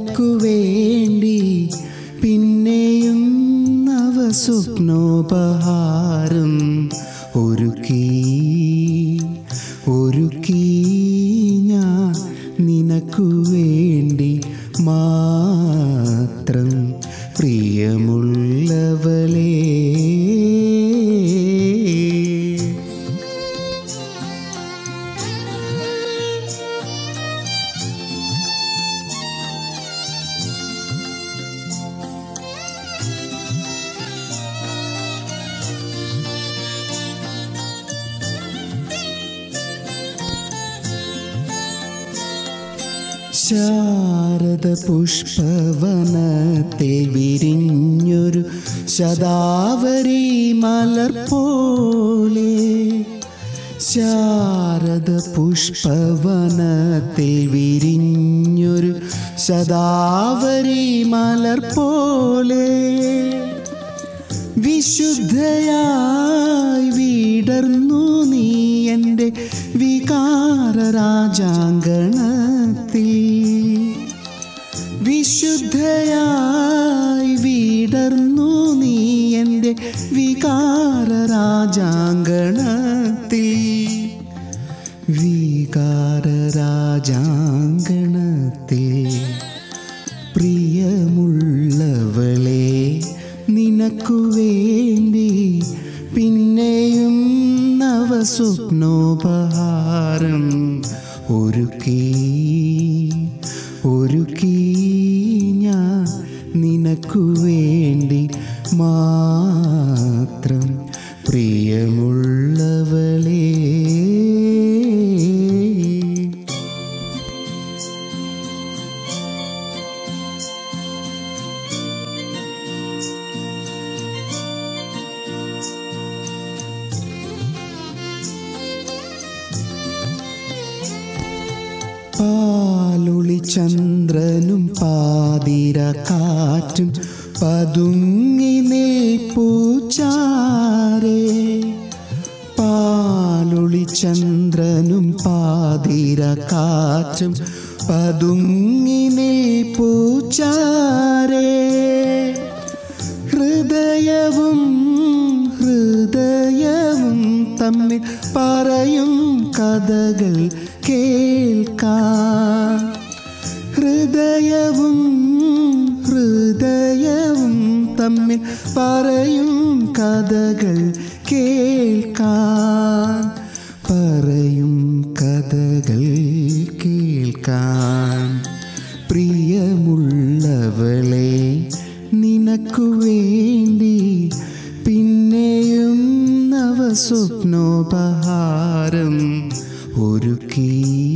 നിനക്കു വേണ്ടി പിന്നെയും നവ സ്വപ്നോപഹാരം ഒരുക്കി ഒരുക്കി ഞാൻ നിനക്കു വേണ്ടി മാത്രം പ്രിയമുള്ളവളേ ശാരദ പുഷ്പവനത്തിൽ വിരിഞ്ഞൊരു ശതാവരി മലർ പോലെ ശാരദ പുഷ്പവനത്തിൽ വിരിഞ്ഞൊരു ശതാവരി മലർ പോലെ വിശുദ്ധയായി വീടർന്നു നീ എൻ്റെ വികാര രാജാങ്കണത്തിൽ വിശുദ്ധയായി വീടർന്നു നീ എൻ്റെ വികാര രാജാങ്കണത്തിൽ വികാര രാജാങ്കണത്തിൽ പ്രിയമുള്ളവളെ നിനക്കു വേണ്ടി പിന്നെയും നവസ്വപ്നോപഹാരം ഒരുക്കി ഒരുക്കി ഞാൻ നിനക്കു വേണ്ടി മാത്രം പ്രിയമുള്ളവളേ പാലൊളി ചന്ദ്രനും പാതിര കാറ്റും പതുങ്ങി നിൽപ്പൂച്ചാരേ പാലൊളി ചന്ദ്രനും പാതിര കാറ്റും പതുങ്ങി നിൽപ്പൂച്ചാരേ ഹൃദയവും ഹൃദയവും തമ്മിൽ പറയും കഥകൾ കേൾക്കാൻ ഹൃദയവും ഹൃദയവും തമ്മിൽ പറയും കഥകൾ കേൾക്കാൻ പറയും കഥകൾ കേൾക്കാൻ പ്രിയമുള്ളവളെ നിനക്കു വേണ്ടി പിന്നെയും നവസ്വപ്നോപഹാരം ഒരുക്കി